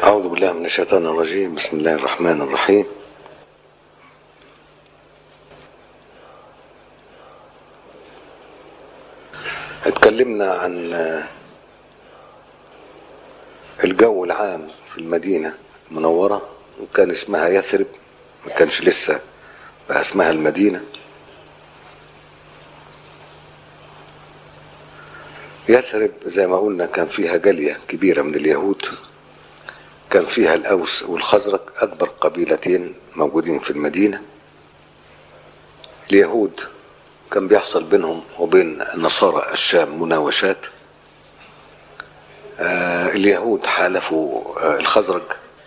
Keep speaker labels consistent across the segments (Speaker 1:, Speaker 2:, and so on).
Speaker 1: أعوذ بالله من الشيطان الرجيم بسم الله الرحمن الرحيم اتكلمنا عن الجو العام في المدينة المنورة وكان اسمها يثرب ما كانش لسه بقى اسمها المدينة يثرب زي ما قلنا كان فيها جالية كبيرة من اليهود كان فيها الأوس والخزرج أكبر قبيلتين موجودين في المدينة اليهود كان بيحصل بينهم وبين نصارى الشام مناوشات آه اليهود حالفوا آه الخزرج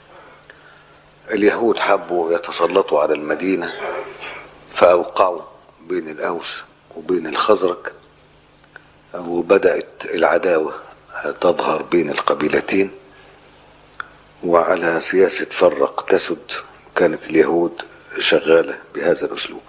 Speaker 1: اليهود حبوا يتسلطوا على المدينة فأوقعوا بين الأوس وبين الخزرج وبدأت العداوة تظهر بين القبيلتين وعلى سياسة فرق تسد كانت اليهود شغالة بهذا الأسلوب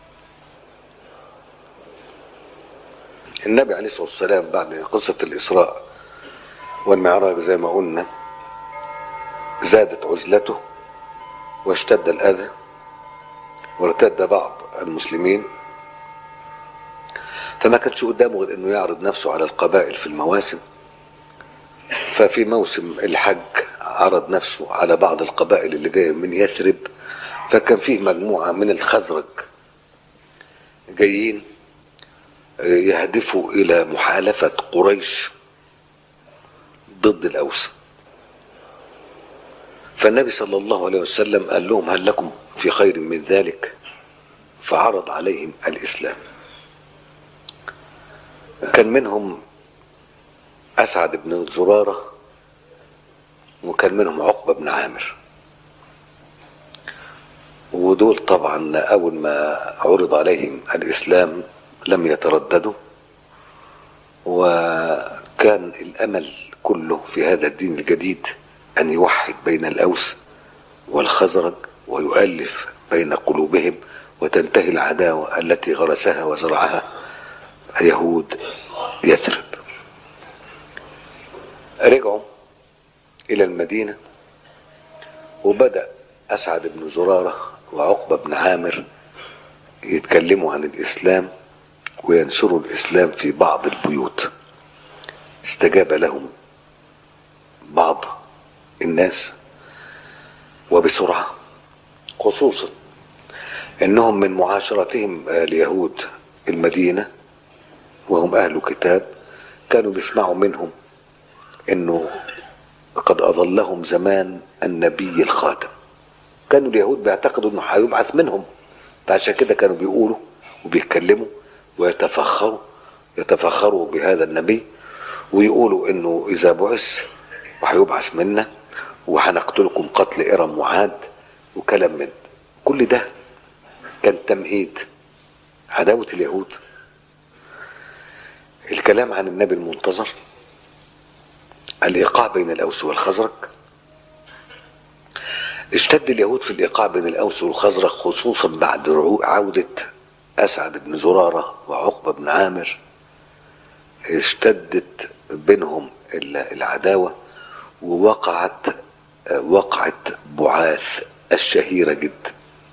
Speaker 1: النبي عليه الصلاة والسلام بعد قصة الإسراء والمعراج زي ما قلنا زادت عزلته واشتد الأذى وارتد بعض المسلمين فما كانش قدامه غير انه يعرض نفسه على القبائل في المواسم ففي موسم الحج عرض نفسه على بعض القبائل اللي جايه من يثرب فكان فيه مجموعه من الخزرج جايين يهدفوا الى محالفه قريش ضد الاوس فالنبي صلى الله عليه وسلم قال لهم هل لكم في خير من ذلك فعرض عليهم الاسلام كان منهم اسعد بن زراره وكان منهم عقبه بن عامر ودول طبعا اول ما عرض عليهم الاسلام لم يترددوا وكان الامل كله في هذا الدين الجديد ان يوحد بين الاوس والخزرج ويؤلف بين قلوبهم وتنتهي العداوه التي غرسها وزرعها يهود يثرب رجعوا الى المدينه وبدا اسعد بن زراره وعقبه بن عامر يتكلموا عن الاسلام وينشروا الاسلام في بعض البيوت استجاب لهم بعض الناس وبسرعه خصوصا انهم من معاشرتهم اليهود المدينه وهم اهل كتاب كانوا بيسمعوا منهم انه قد اضلهم زمان النبي الخاتم كانوا اليهود بيعتقدوا انه هيبعث منهم فعشان كده كانوا بيقولوا وبيتكلموا ويتفخروا يتفخروا بهذا النبي ويقولوا انه اذا بعث وهيبعث منا وهنقتلكم قتل ارم وعاد وكلام من كل ده كان تمهيد عداوة اليهود الكلام عن النبي المنتظر الايقاع بين الاوس والخزرج اشتد اليهود في الايقاع بين الاوس والخزرج خصوصا بعد عودة اسعد بن زرارة وعقبة بن عامر اشتدت بينهم العداوة ووقعت وقعت بعاث الشهيرة جدا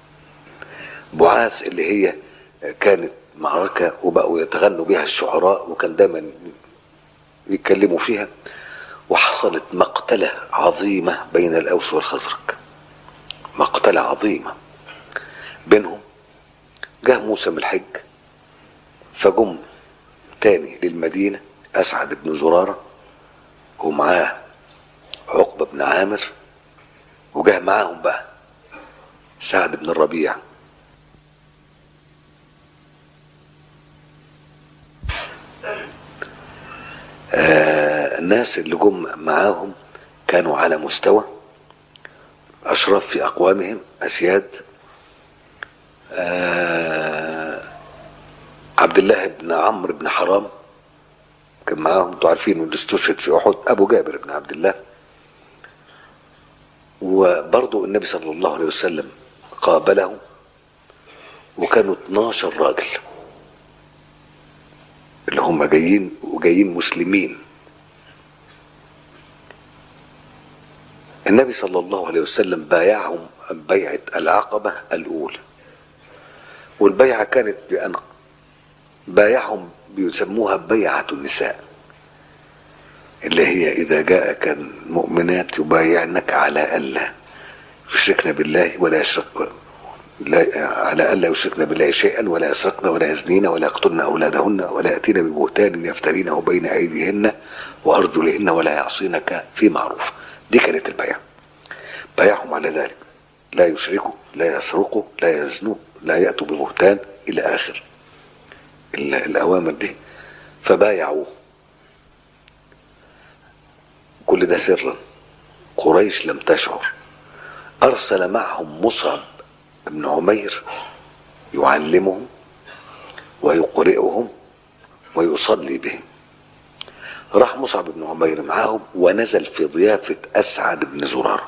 Speaker 1: بعاث اللي هي كانت معركة وبقوا يتغنوا بها الشعراء وكان دايما يتكلموا فيها وحصلت مقتلة عظيمة بين الأوس والخزرج مقتلة عظيمة بينهم جه موسم الحج فجم تاني للمدينة أسعد بن زرارة ومعاه عقبة بن عامر وجه معاهم بقى سعد بن الربيع آه الناس اللي جم معاهم كانوا على مستوى أشراف في أقوامهم أسياد آه عبد الله بن عمرو بن حرام كان معاهم انتوا عارفين اللي استشهد في أحد أبو جابر بن عبد الله وبرضه النبي صلى الله عليه وسلم قابله وكانوا 12 راجل اللي هم جايين وجايين مسلمين النبي صلى الله عليه وسلم بايعهم بيعة العقبة الأولى والبيعة كانت بأن بايعهم بيسموها بيعة النساء اللي هي إذا جاءك المؤمنات يبايعنك على ألا يشركن بالله ولا يشرك لا على ألا يشركن بالله شيئا ولا يسرقن ولا يزنين ولا يقتلن أولادهن ولا يأتين ببهتان يفترينه بين أيديهن وأرجلهن ولا يعصينك في معروف دي كانت البيعة بايعهم على ذلك لا يشركوا لا يسرقوا لا يزنوا لا يأتوا ببهتان إلى آخر الأوامر دي فبايعوه كل ده سرا قريش لم تشعر أرسل معهم مصعب بن عمير يعلمهم ويقرئهم ويصلي بهم راح مصعب بن عمير معاهم ونزل في ضيافة أسعد بن زرارة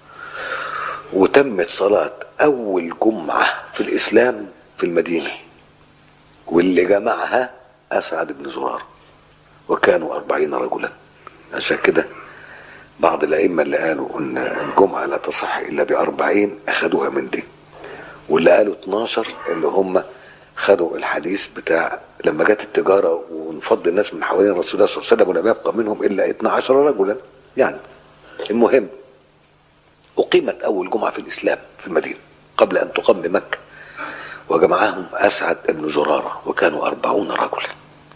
Speaker 1: وتمت صلاة أول جمعة في الإسلام في المدينة واللي جمعها أسعد بن زرارة وكانوا أربعين رجلا عشان كده بعض الأئمة اللي قالوا أن الجمعة لا تصح إلا بأربعين أخدوها من دي واللي قالوا 12 اللي هم خدوا الحديث بتاع لما جت التجارة ونفض الناس من حوالين الرسول صلى الله عليه وسلم ولم يبقى منهم إلا 12 رجلا يعني المهم أقيمت أول جمعة في الإسلام في المدينة قبل أن تقام بمكة وجمعهم أسعد بن زرارة وكانوا أربعون رجلا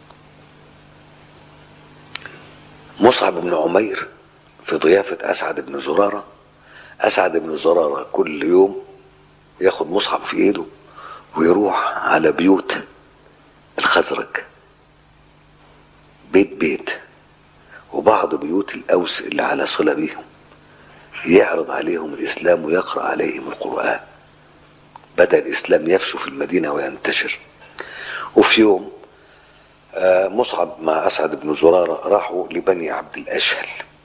Speaker 1: مصعب بن عمير في ضيافة أسعد بن زرارة أسعد بن زرارة كل يوم ياخد مصحف في ايده ويروح على بيوت الخزرج بيت بيت وبعض بيوت الأوس اللي على صلة بيهم يعرض عليهم الإسلام ويقرأ عليهم القرآن بدأ الإسلام يفشو في المدينة وينتشر وفي يوم مصعب مع أسعد بن زرارة راحوا لبني عبد الأشهل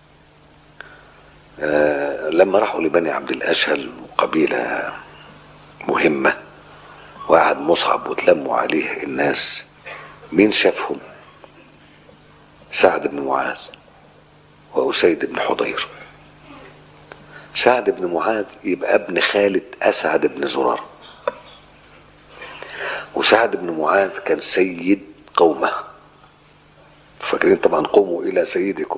Speaker 1: لما راحوا لبني عبد الأشهل قبيلة مهمة وقعد مصعب وتلموا عليه الناس مين شافهم سعد بن معاذ وأسيد بن حضير سعد بن معاذ يبقى ابن خالد أسعد بن زرار وسعد بن معاذ كان سيد قومه فاكرين طبعا قوموا إلى سيدكم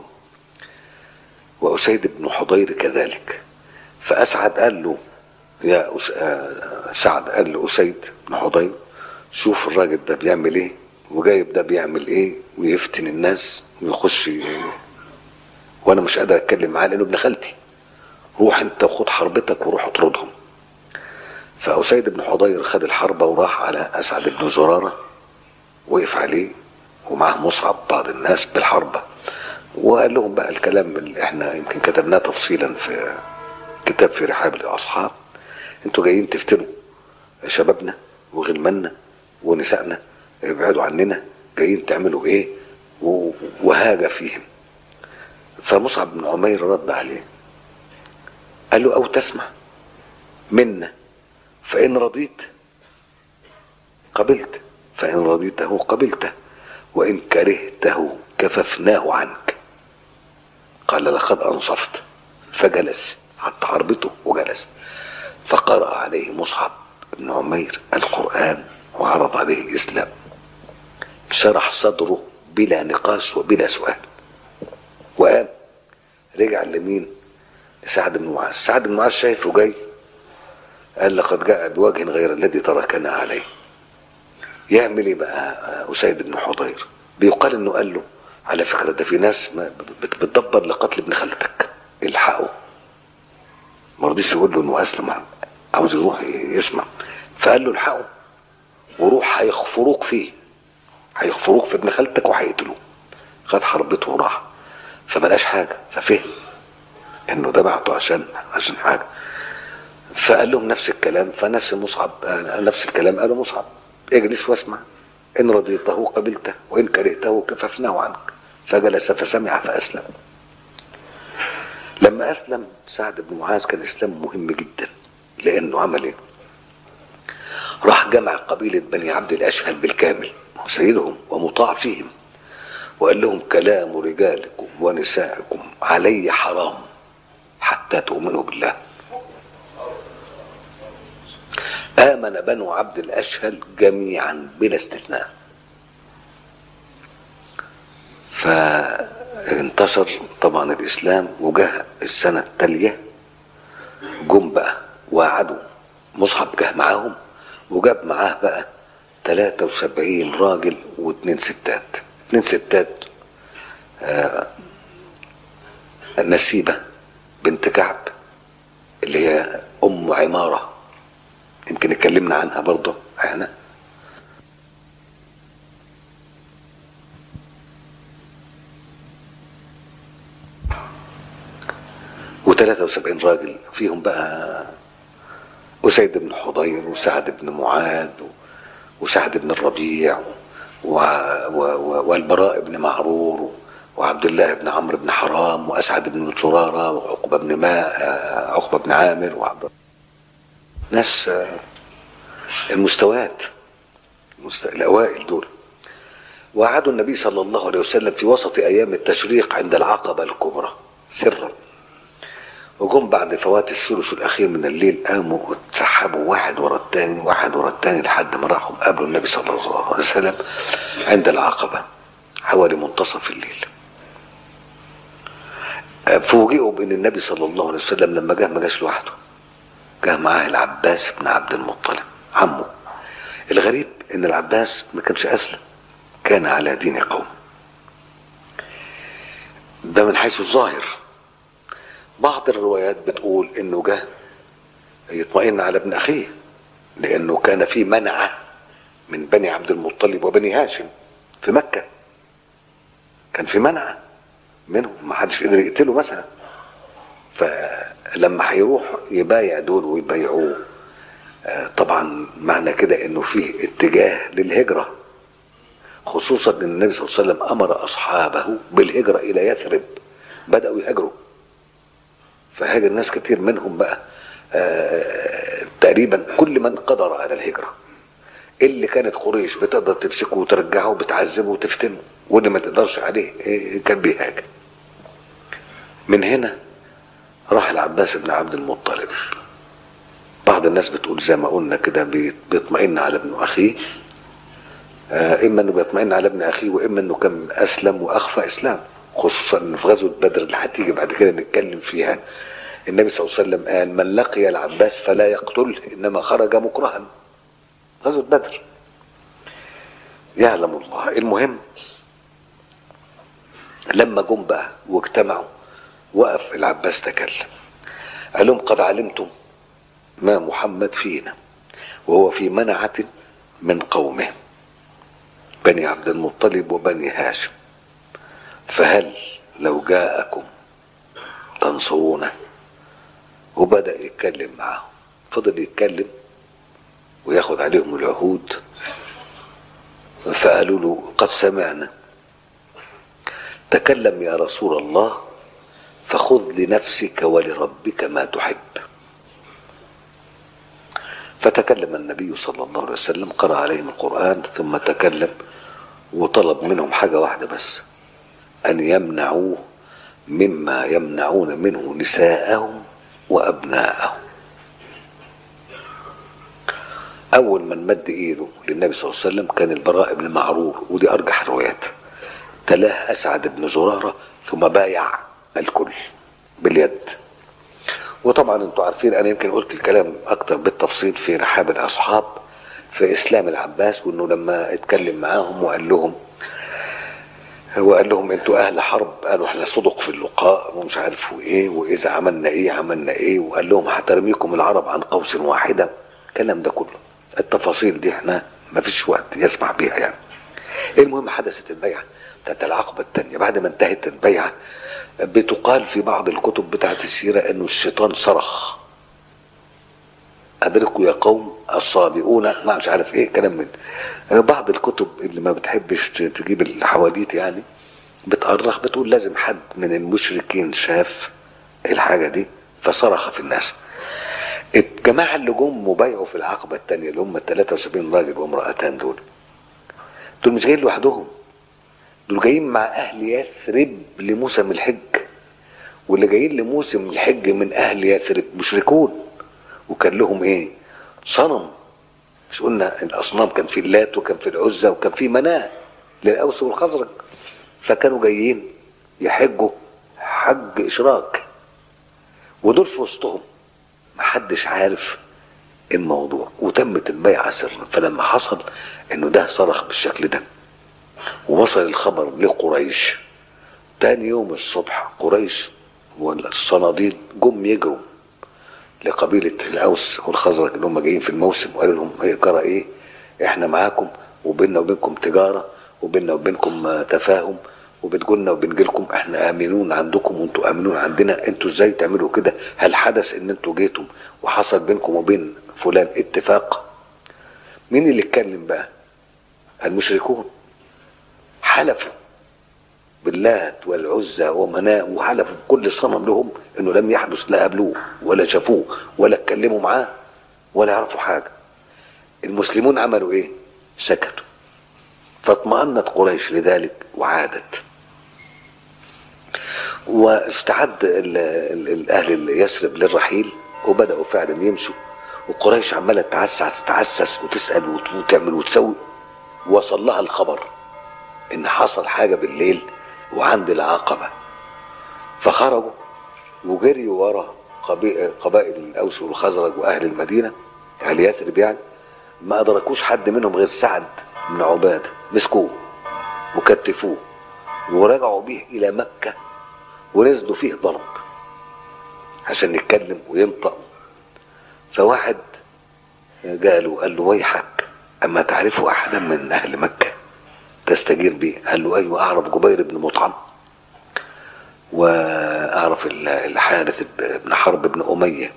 Speaker 1: وأسيد بن حضير كذلك فأسعد قال له يا أس... آه سعد قال لأسيد بن حضير شوف الراجل ده بيعمل ايه وجايب ده بيعمل ايه ويفتن الناس ويخش وانا مش قادر اتكلم معاه لانه ابن خالتي روح انت وخد حربتك وروح اطردهم فأسيد بن حضير خد الحربة وراح على أسعد بن زرارة وقف عليه ومعه مصعب بعض الناس بالحربة وقال لهم بقى الكلام اللي احنا يمكن كتبناه تفصيلا في كتاب في رحاب الأصحاب انتوا جايين تفتنوا شبابنا وغلماننا ونسائنا ابعدوا عننا جايين تعملوا ايه وهاج فيهم فمصعب بن عمير رد عليه قال له او تسمع منا فان رضيت قبلت فان رضيته قبلته وان كرهته كففناه عنك قال لقد انصفت فجلس حتى حربته وجلس فقرأ عليه مصعب بن عمير القرآن وعرض عليه الإسلام شرح صدره بلا نقاش وبلا سؤال وقام رجع لمين لسعد بن معاذ سعد بن معاذ شايفه جاي قال لقد جاء بوجه غير الذي تركنا عليه يعمل ايه بقى أسيد بن حضير بيقال انه قال له على فكرة ده في ناس بتدبر لقتل ابن خالتك الحقه ما رضيش يقول له انه اسلم عاوز يروح يسمع فقال له الحقه وروح هيخفروك فيه هيخفروك في ابن خالتك وهيقتلوه خد حربته وراح فبلاش حاجه ففهم انه ده بعته عشان عشان حاجه فقال لهم نفس الكلام فنفس مصعب نفس الكلام قالوا مصعب اجلس واسمع ان رضيته قبلته وان كرهته كففناه عنك فجلس فسمع فاسلم لما اسلم سعد بن معاذ كان اسلام مهم جدا لانه عمل ايه راح جمع قبيلة بني عبد الأشهل بالكامل سيدهم ومطاع فيهم وقال لهم كلام رجالكم ونسائكم علي حرام حتى حتى تؤمنوا بالله آمن بنو عبد الأشهل جميعا بلا استثناء فانتشر طبعا الإسلام وجه السنة التالية جم بقى وقعدوا مصعب جه معاهم وجاب معاه بقى 73 راجل واثنين ستات اثنين ستات آه نسيبة بنت كعب اللي هي أم عمارة يمكن اتكلمنا عنها برضه احنا و73 راجل فيهم بقى أسيد بن حضير وسعد بن معاذ وسعد بن الربيع و... و... و... والبراء بن معرور وعبد الله بن عمرو بن حرام وأسعد بن زرارة وعقبة بن ماء عقبة بن عامر وعبد ناس المستويات المست... الأوائل دول وعدوا النبي صلى الله عليه وسلم في وسط أيام التشريق عند العقبة الكبرى سرا وجم بعد فوات الثلث الأخير من الليل قاموا اتسحبوا واحد ورا الثاني واحد ورا الثاني لحد ما راحوا قابلوا النبي صلى الله عليه وسلم عند العقبة حوالي منتصف الليل فوجئوا بأن النبي صلى الله عليه وسلم لما جه ما جاش لوحده جه معاه العباس بن عبد المطلب عمه الغريب ان العباس ما كانش اسلم كان على دين قوم ده من حيث الظاهر بعض الروايات بتقول انه جه يطمئن على ابن اخيه لانه كان في منعه من بني عبد المطلب وبني هاشم في مكه كان في منعه منهم ما حدش قدر يقتله مثلا فلما هيروح يبايع دول ويبايعوه طبعا معنى كده انه فيه اتجاه للهجره خصوصا ان النبي صلى الله عليه وسلم امر اصحابه بالهجره الى يثرب بداوا يهاجروا فهاجر ناس كتير منهم بقى تقريبا كل من قدر على الهجره اللي كانت قريش بتقدر تمسكه وترجعه بتعذبه وتفتنه واللي ما تقدرش عليه كان بيهاجر من هنا راح العباس بن عبد المطلب بعض الناس بتقول زي ما قلنا كده بيطمئن على ابن اخيه اما انه بيطمئن على ابن اخيه واما انه كان اسلم واخفى اسلام خصوصا ان في غزوه بدر اللي هتيجي بعد كده نتكلم فيها النبي صلى الله عليه وسلم قال من لقي العباس فلا يقتله انما خرج مكرها غزوه بدر يعلم الله المهم لما جم بقى واجتمعوا وقف العباس تكلم قال لهم قد علمتم ما محمد فينا وهو في منعة من قومه بني عبد المطلب وبني هاشم فهل لو جاءكم تنصرونه وبدأ يتكلم معهم فضل يتكلم وياخد عليهم العهود فقالوا له قد سمعنا تكلم يا رسول الله فخذ لنفسك ولربك ما تحب فتكلم النبي صلى الله عليه وسلم قرأ عليهم القرآن ثم تكلم وطلب منهم حاجة واحدة بس أن يمنعوه مما يمنعون منه نساءهم وأبناءهم أول من مد إيده للنبي صلى الله عليه وسلم كان البراء بن معرور ودي أرجح الروايات تلاه أسعد بن زرارة ثم بايع الكل باليد وطبعا انتوا عارفين انا يمكن قلت الكلام اكتر بالتفصيل في رحاب الاصحاب في اسلام العباس وانه لما اتكلم معاهم وقال لهم هو قال لهم انتوا اهل حرب قالوا احنا صدق في اللقاء ومش عارفوا ايه واذا عملنا ايه عملنا ايه وقال لهم هترميكم العرب عن قوس واحده الكلام ده كله التفاصيل دي احنا ما فيش وقت يسمع بيها يعني المهم حدثت البيعه بتاعت العقبه الثانيه بعد ما انتهت البيعه بتقال في بعض الكتب بتاعت السيرة انه الشيطان صرخ ادركوا يا قوم الصابئون ما مش عارف ايه كلام من بعض الكتب اللي ما بتحبش تجيب الحواديت يعني بتأرخ بتقول لازم حد من المشركين شاف الحاجة دي فصرخ في الناس الجماعة اللي جم وبايعوا في العقبة الثانية اللي هم ال 73 راجل وامرأتان دول دول مش جايين لوحدهم دول جايين مع اهل يثرب لموسم الحج واللي جايين لموسم الحج من اهل يثرب مشركون وكان لهم ايه صنم مش قلنا الاصنام كان في اللات وكان في العزى وكان في مناه للاوس والخزرج فكانوا جايين يحجوا حج اشراك ودول في وسطهم محدش عارف الموضوع وتمت البيعة سرا فلما حصل انه ده صرخ بالشكل ده ووصل الخبر لقريش تاني يوم الصبح قريش والصناديد جم يجروا لقبيلة الأوس والخزرج اللي هم جايين في الموسم وقالوا لهم هي جرى إيه؟ إحنا معاكم وبيننا وبينكم تجارة وبيننا وبينكم تفاهم وبتقولنا وبنجيلكم احنا امنون عندكم وانتوا امنون عندنا انتوا ازاي تعملوا كده هل حدث ان انتوا جيتم وحصل بينكم وبين فلان اتفاق مين اللي اتكلم بقى المشركون حلفوا باللات والعزى ومناء وحلفوا بكل صنم لهم انه لم يحدث لا قابلوه ولا شافوه ولا اتكلموا معاه ولا يعرفوا حاجه المسلمون عملوا ايه سكتوا فاطمأنت قريش لذلك وعادت واستعد ال- ال- الاهل يثرب للرحيل وبداوا فعلا يمشوا وقريش عماله تعسس تعسس وتسال وت- وتعمل وتسوي وصل لها الخبر ان حصل حاجه بالليل وعند العقبه فخرجوا وجريوا ورا قبي- قبائل الاوس والخزرج واهل المدينه اهل يثرب يعني ما ادركوش حد منهم غير سعد بن عباده مسكوه وكتفوه ورجعوا به الى مكه ونزلوا فيه ضرب عشان يتكلم وينطق فواحد قالوا قال له ويحك اما تعرف احدا من اهل مكه تستجير به قال له ايوه اعرف جبير بن مطعم واعرف ال- الحارث بن حرب بن اميه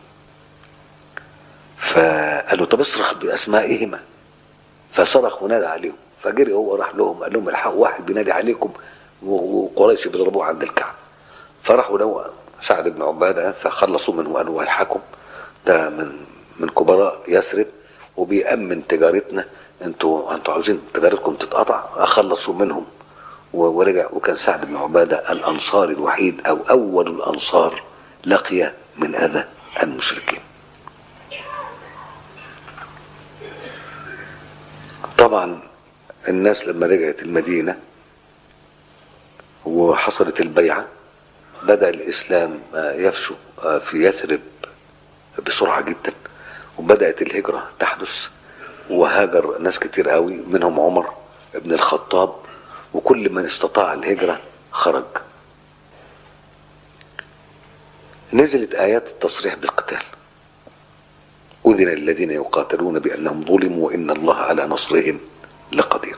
Speaker 1: فقال له طب اصرخ باسمائهما فصرخ ونادى عليهم فجري هو راح لهم قال لهم الحقوا واحد بينادي عليكم وقريش بيضربوه عند الكعبه فراحوا له سعد بن عباده فخلصوا منه وقالوا ويحكم ده من من كبراء يثرب وبيأمن تجارتنا انتوا انتوا عاوزين تجارتكم تتقطع اخلصوا منهم و- ورجع وكان سعد بن عباده الانصاري الوحيد او اول الانصار لقي من اذى المشركين. طبعا الناس لما رجعت المدينه وحصلت البيعه بدأ الإسلام آه، يفشو آه، في يثرب بسرعة جدا وبدأت الهجرة تحدث وهاجر ناس كتير قوي منهم عمر ابن الخطاب وكل من استطاع الهجرة خرج نزلت آيات التصريح بالقتال أذن للذين يقاتلون بأنهم ظلموا وإن الله على نصرهم لقدير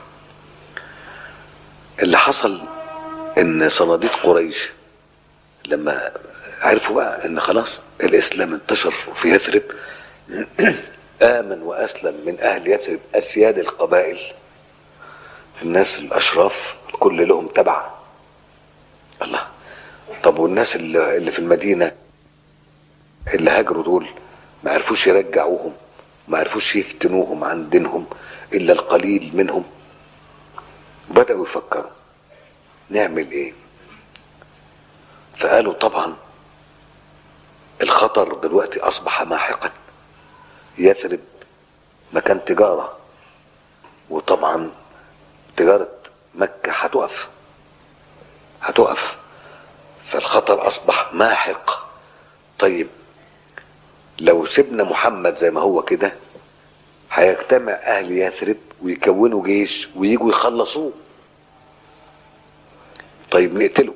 Speaker 1: اللي حصل ان صناديد قريش لما عرفوا بقى ان خلاص الاسلام انتشر في يثرب امن واسلم من اهل يثرب اسياد القبائل الناس الاشراف الكل لهم تبع الله طب والناس اللي اللي في المدينه اللي هاجروا دول ما عرفوش يرجعوهم ما عرفوش يفتنوهم عن دينهم الا القليل منهم بداوا يفكروا نعمل ايه فقالوا طبعا الخطر دلوقتي اصبح ماحقا يثرب مكان تجارة وطبعا تجارة مكة هتقف هتقف فالخطر اصبح ماحق طيب لو سيبنا محمد زي ما هو كده هيجتمع اهل يثرب ويكونوا جيش ويجوا يخلصوه طيب نقتله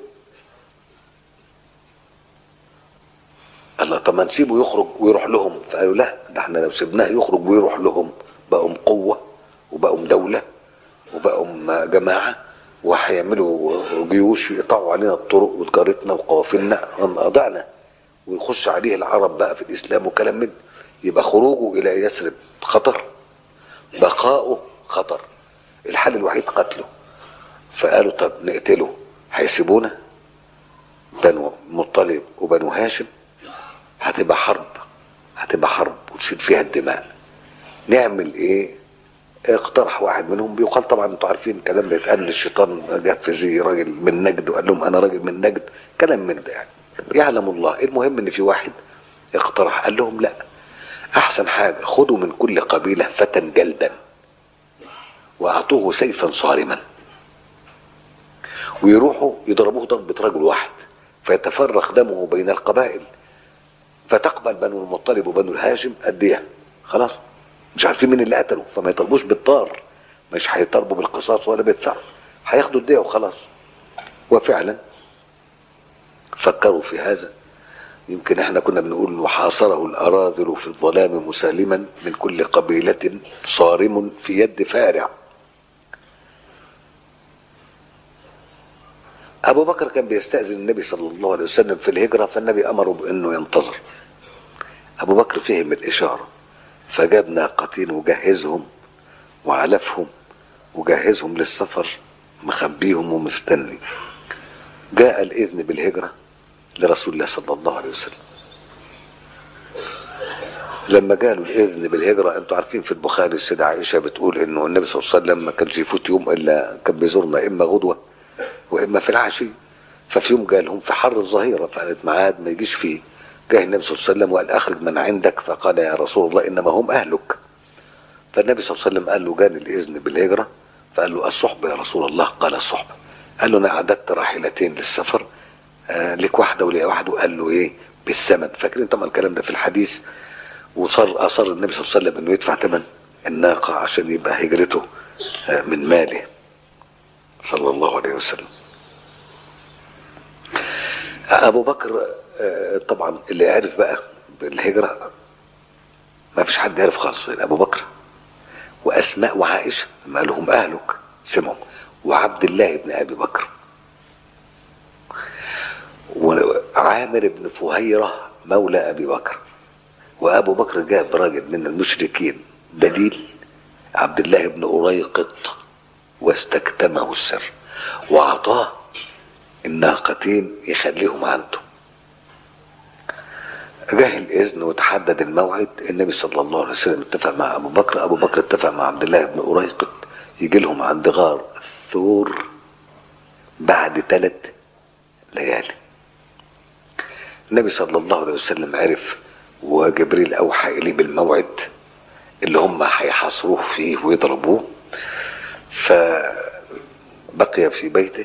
Speaker 1: الله طب ما نسيبه يخرج ويروح لهم فقالوا لا ده احنا لو سيبناه يخرج ويروح لهم بقوا قوة وبقوا دولة وبقوا جماعة وهيعملوا جيوش يقطعوا علينا الطرق وتجارتنا وقوافلنا ضعنا ويخش عليه العرب بقى في الإسلام وكلام من يبقى خروجه إلى يثرب خطر بقاؤه خطر الحل الوحيد قتله فقالوا طب نقتله هيسيبونا بنو مطلب وبنو هاشم هتبقى حرب هتبقى حرب وتسيل فيها الدماء نعمل ايه اقترح واحد منهم بيقال طبعا انتوا عارفين الكلام ده اتقال للشيطان جاب في زي راجل من نجد وقال لهم انا راجل من نجد كلام من ده يعني يعلم الله المهم ان في واحد اقترح قال لهم لا احسن حاجه خدوا من كل قبيله فتى جلدا واعطوه سيفا صارما ويروحوا يضربوه ضربة رجل واحد فيتفرق دمه بين القبائل فتقبل بنو المطلب وبنو الهاشم الدية خلاص مش عارفين مين اللي قتله فما يطلبوش بالطار مش هيطالبوا بالقصاص ولا بالثأر هياخدوا الدية وخلاص وفعلا فكروا في هذا يمكن احنا كنا بنقول وحاصره الأراذل في الظلام مسالما من كل قبيلة صارم في يد فارع أبو بكر كان بيستأذن النبي صلى الله عليه وسلم في الهجرة فالنبي أمره بأنه ينتظر أبو بكر فهم الإشارة فجاب ناقتين وجهزهم وعلفهم وجهزهم للسفر مخبيهم ومستني جاء الإذن بالهجرة لرسول الله صلى الله عليه وسلم لما جاله الإذن بالهجرة أنتوا عارفين في البخاري السيدة عائشة بتقول إنه النبي صلى الله عليه وسلم ما كانش يفوت يوم إلا كان بيزورنا إما غدوة واما في العشي ففي يوم جالهم في حر الظهيره فقالت معاد ما يجيش فيه جاء النبي صلى الله عليه وسلم وقال اخرج من عندك فقال يا رسول الله انما هم اهلك فالنبي صلى الله عليه وسلم قال له جاني الاذن بالهجره فقال له الصحبه يا رسول الله قال الصحبه قال له انا اعددت راحلتين للسفر آه لك واحده ولي واحده وقال له ايه بالثمن فاكرين طبعا الكلام ده في الحديث وصار اصر النبي صلى الله عليه وسلم انه يدفع ثمن الناقه عشان يبقى هجرته آه من ماله صلى الله عليه وسلم ابو بكر طبعا اللي عرف بقى بالهجره ما فيش حد يعرف خالص ابو بكر واسماء وعائشه ما لهم اهلك سمعوا وعبد الله بن ابي بكر وعامر بن فهيره مولى ابي بكر وابو بكر جاب راجل من المشركين دليل عبد الله بن أريقط واستكتمه السر وأعطاه الناقتين يخليهم عنده جه الإذن وتحدد الموعد النبي صلى الله عليه وسلم اتفق مع أبو بكر أبو بكر اتفق مع عبد الله بن أريقط يجي لهم عند غار الثور بعد ثلاث ليالي النبي صلى الله عليه وسلم عرف وجبريل أوحى إليه بالموعد اللي هم هيحاصروه فيه ويضربوه فبقي في بيته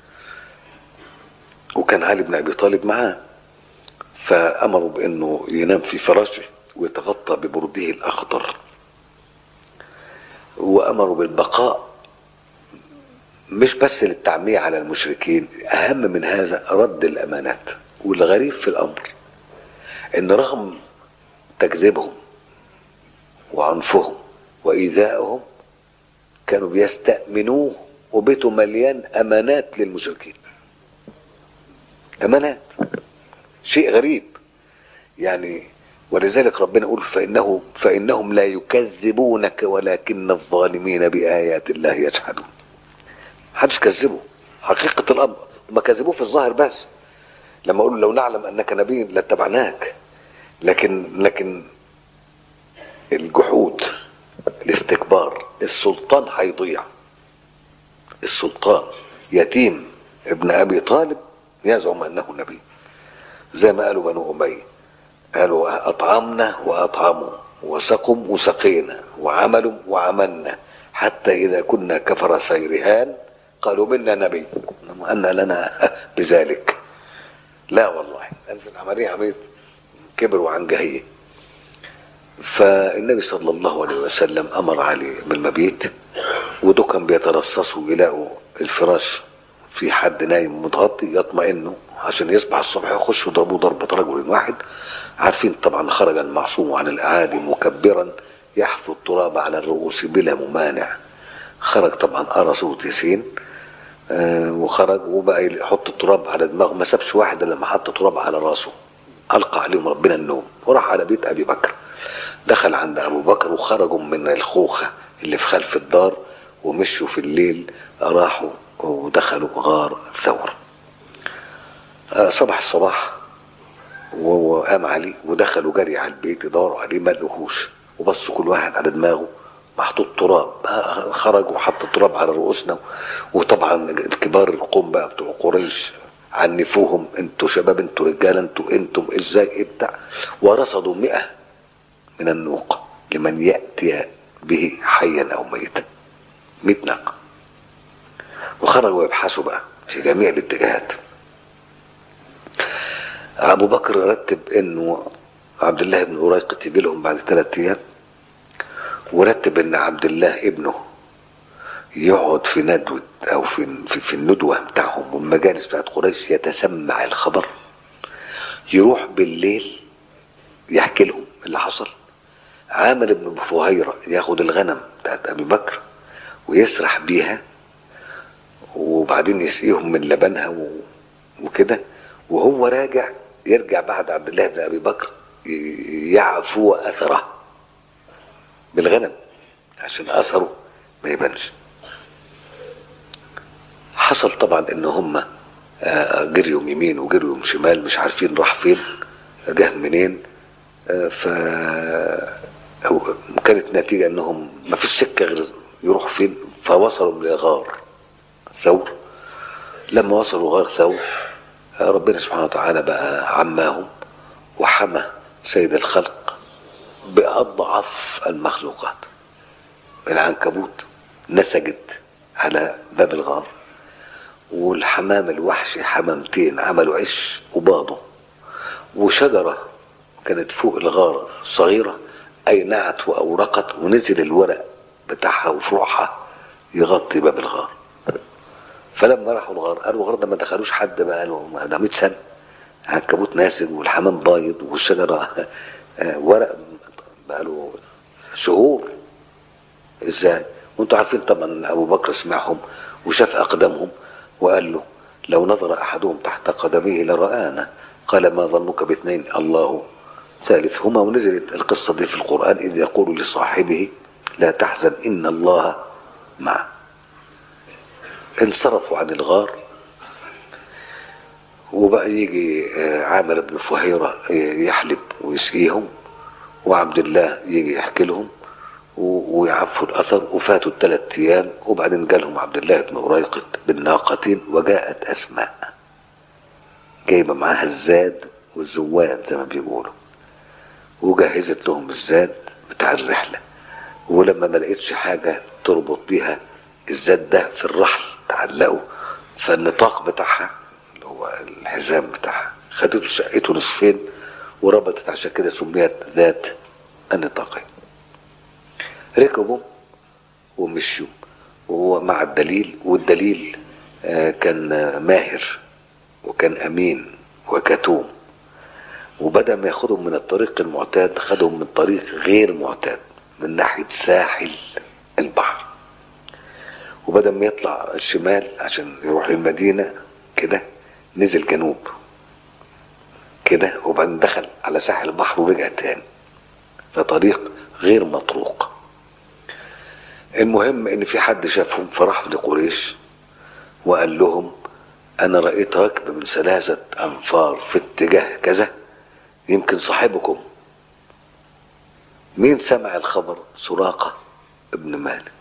Speaker 1: وكان علي بن ابي طالب معاه فامروا بانه ينام في فراشه ويتغطى ببرده الاخضر وامروا بالبقاء مش بس للتعمية على المشركين اهم من هذا رد الامانات والغريب في الامر ان رغم تكذيبهم وعنفهم وايذائهم كانوا بيستأمنوه وبيته مليان امانات للمشركين امانات شيء غريب يعني ولذلك ربنا يقول فانه فانهم لا يكذبونك ولكن الظالمين بايات الله يجحدون محدش كذبه حقيقه الامر ما كذبوه في الظاهر بس لما اقول لو نعلم انك نبي لاتبعناك لكن لكن الجحود الاستكبار السلطان هيضيع السلطان يتيم ابن ابي طالب يزعم انه نبي زي ما قالوا بنو اميه قالوا اطعمنا واطعموا وسقم وسقينا وعملوا وعملنا حتى اذا كنا كفر سيرهان قالوا منا نبي ان لنا بذلك لا والله لان في العمليه عمليه كبر وعنجهيه فالنبي صلى الله عليه وسلم امر علي بالمبيت ودول كان بيترصصوا يلاقوا الفراش في حد نايم متغطي يطمئنوا عشان يصبح الصبح يخشوا يضربوه ضربة رجل واحد عارفين طبعا خرج المعصوم عن الأعادي مكبرا يحثو التراب على الرؤوس بلا ممانع خرج طبعا قرا سورة ياسين آه وخرج وبقى يحط التراب على دماغه ما سابش واحد الا لما حط تراب على راسه ألقى عليهم ربنا النوم وراح على بيت أبي بكر دخل عند أبو بكر وخرجوا من الخوخة اللي في خلف الدار ومشوا في الليل راحوا ودخلوا غار ثور صبح الصباح وقام علي ودخلوا جري على البيت يدوروا عليه ما لقوهوش وبصوا كل واحد على دماغه محطوط تراب خرج وحط التراب على رؤوسنا وطبعا الكبار القوم بقى بتوع قريش عنفوهم انتوا شباب انتوا رجال انتوا انتم ازاي إيه بتاع ورصدوا مئة من النوق لمن يأتي به حيا أو ميتا مئة ناقة وخرجوا يبحثوا بقى في جميع الاتجاهات أبو بكر رتب إنه عبد الله بن أريقط يجي لهم بعد ثلاثة أيام ورتب إن عبد الله ابنه يقعد في ندوة أو في في, في الندوة بتاعهم والمجالس بتاعت قريش يتسمع الخبر يروح بالليل يحكي لهم اللي حصل عامر بن فهيرة ياخد الغنم بتاعت أبي بكر ويسرح بيها وبعدين يسقيهم من لبنها و... وكده وهو راجع يرجع بعد عبد الله بن ابي بكر ي- يعفو اثره بالغنم عشان اثره ما يبانش حصل طبعا ان هم آه، جريوا يمين وجريوا شمال مش عارفين راح فين جه منين آه، ف أو كانت نتيجة انهم ما فيش سكة غير يروح فين فوصلوا لغار ثور لما وصلوا غار ثور ربنا سبحانه وتعالى بقى عماهم وحمى سيد الخلق بأضعف المخلوقات العنكبوت نسجت على باب الغار والحمام الوحشي حمامتين عملوا عش وباضوا وشجرة كانت فوق الغار صغيرة أينعت وأورقت ونزل الورق بتاعها وفروعها يغطي باب الغار فلما راحوا الغار قالوا الغار ده ما دخلوش حد بقى له ده 100 سنه عنكبوت ناسج والحمام بايض والشجره آه، ورق بقى له شهور ازاي وانتوا عارفين طبعا ابو بكر سمعهم وشاف اقدامهم وقال له لو نظر احدهم تحت قدميه لرآنا قال ما ظنك باثنين الله ثالثهما ونزلت القصه دي في القران اذ يقول لصاحبه لا تحزن ان الله معه انصرفوا عن الغار وبقى يجي آه، عامر بن فهيرة آه، يحلب ويسقيهم وعبد الله يجي يحكي لهم و- ويعفوا الأثر وفاتوا الثلاث أيام وبعدين جالهم عبد الله بن أريقط بالناقتين وجاءت أسماء جايبة معاها الزاد والزواد زي ما بيقولوا وجهزت لهم الزاد بتاع الرحلة ولما ما لقيتش حاجة تربط بيها الزاد ده في الرحل تعلقه فالنطاق بتاعها اللي هو الحزام بتاعها خدته شقته نصفين وربطت عشان كده سميت ذات النطاقين ركبوا ومشوا وهو مع الدليل والدليل آه، كان آه، ماهر وكان امين وكتوم وبدأ ما ياخدهم من الطريق المعتاد خدهم من طريق غير معتاد من ناحية ساحل البحر وبدل ما يطلع الشمال عشان يروح للمدينة كده نزل جنوب كده وبعدين دخل على ساحل البحر ورجع تاني فطريق غير مطروق المهم ان في حد شافهم فراح لقريش وقال لهم انا رأيت ركب من ثلاثة انفار في اتجاه كذا يمكن صاحبكم مين سمع الخبر سراقة ابن مالك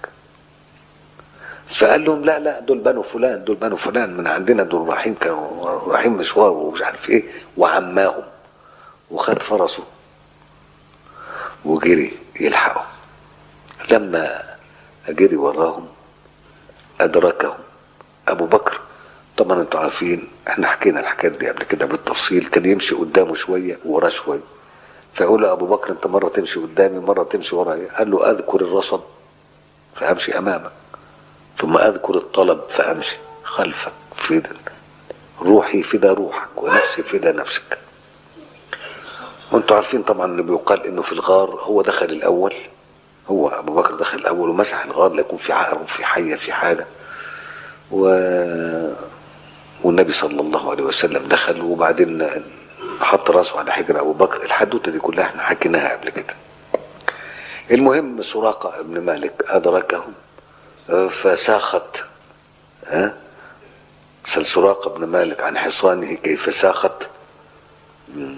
Speaker 1: فقال لهم لا لا دول بنو فلان دول بنو فلان من عندنا دول رايحين كانوا رايحين مشوار ومش عارف ايه وعماهم وخد فرسه وجري يلحقهم لما جري وراهم ادركهم ابو بكر طبعا انتوا عارفين احنا حكينا الحكايات دي قبل كده بالتفصيل كان يمشي قدامه شويه ووراه شويه فيقول له ابو بكر انت مره تمشي قدامي مره تمشي ورايا قال له اذكر الرصد فامشي امامك ثم اذكر الطلب فامشي خلفك فدا روحي فدا روحك ونفسي فدا نفسك وانتوا عارفين طبعا اللي بيقال انه في الغار هو دخل الاول هو ابو بكر دخل الاول ومسح الغار لا يكون في عقرب في حيه في حاجه و والنبي صلى الله عليه وسلم دخل وبعدين حط راسه على حجر ابو بكر الحدوته دي كلها احنا حكيناها قبل كده المهم سراقه ابن مالك ادركه فساخت ها سل سراقه بن مالك عن حصانه كيف ساخت مم.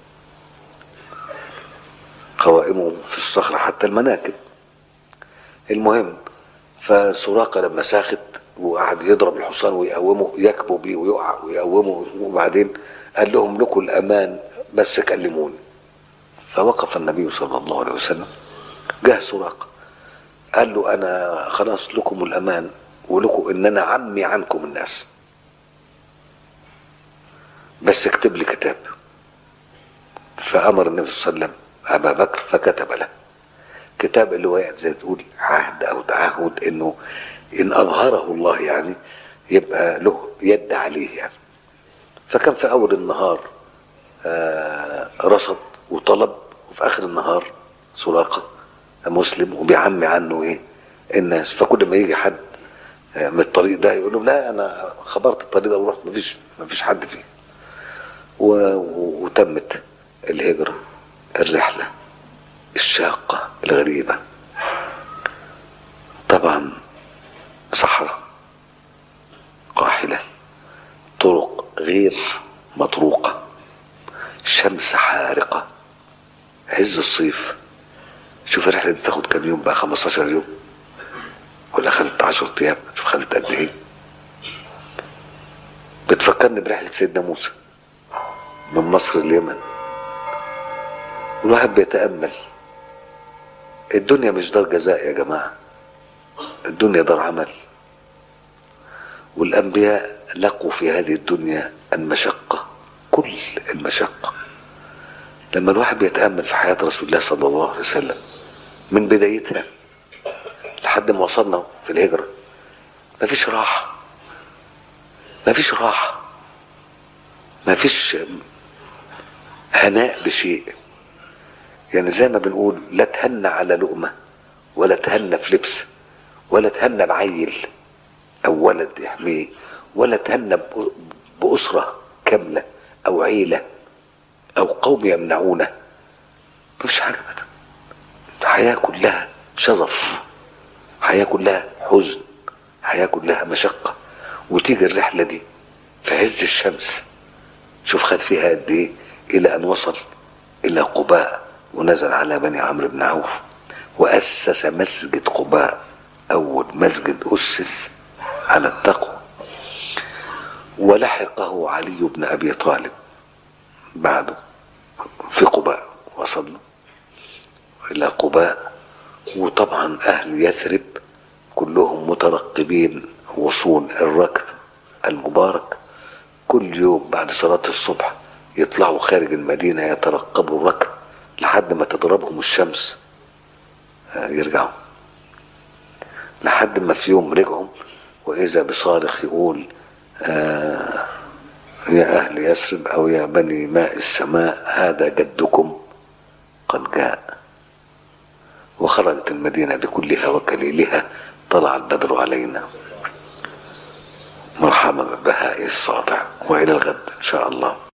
Speaker 1: قوائمه في الصخرة حتى المناكب المهم فسراقة لما ساخت وقعد يضرب الحصان ويقومه يكبوا بيه ويقع ويقومه وبعدين قال لهم لكم الامان بس كلموني فوقف النبي صلى الله عليه وسلم جه سراقه قال له انا خلاص لكم الامان ولكم ان انا عمي عنكم الناس بس اكتب لي كتاب فامر النبي صلى الله عليه وسلم ابا بكر فكتب له كتاب اللي هو زي تقول عهد او تعهد انه ان اظهره الله يعني يبقى له يد عليه يعني فكان في اول النهار آه رصد وطلب وفي اخر النهار سراقه مسلم وبيعمي عنه ايه الناس فكل ما يجي حد آه من الطريق ده يقول له لا انا خبرت الطريق ده ورحت مفيش مفيش حد فيه وتمت الهجره الرحله الشاقه الغريبه طبعا صحراء قاحله طرق غير مطروقه شمس حارقه عز الصيف شوف الرحله دي تاخد كام يوم بقى 15 يوم ولا خدت 10 ايام شوف خدت قد ايه بتفكرني برحله سيدنا موسى من مصر اليمن والواحد بيتامل الدنيا مش دار جزاء يا جماعه الدنيا دار عمل والانبياء لقوا في هذه الدنيا المشقه كل المشقه لما الواحد بيتامل في حياه رسول الله صلى الله عليه وسلم من بدايتها لحد ما وصلنا في الهجره مفيش راحه مفيش راحه مفيش هناء بشيء يعني زي ما بنقول لا تهنى على لقمه ولا تهنى في لبس ولا تهنى بعيل او ولد يحميه ولا تهنى باسره كامله او عيله او قوم يمنعونه مفيش حاجه ابدا الحياه كلها شظف حياه كلها حزن حياه كلها مشقه وتيجي الرحله دي في عز الشمس شوف خد فيها قد ايه الى ان وصل الى قباء ونزل على بني عمرو بن عوف واسس مسجد قباء اول مسجد اسس على التقوى ولحقه علي بن ابي طالب بعده في قباء وصل الى قباء وطبعا اهل يثرب كلهم مترقبين وصول الركب المبارك كل يوم بعد صلاة الصبح يطلعوا خارج المدينة يترقبوا الركب لحد ما تضربهم الشمس يرجعوا لحد ما في يوم رجعوا وإذا بصارخ يقول آه يا أهل يثرب أو يا بني ماء السماء هذا جدكم قد جاء وخرجت المدينة بكلها وكليلها طلع البدر علينا مرحبا ببهاء الساطع وإلى الغد إن شاء الله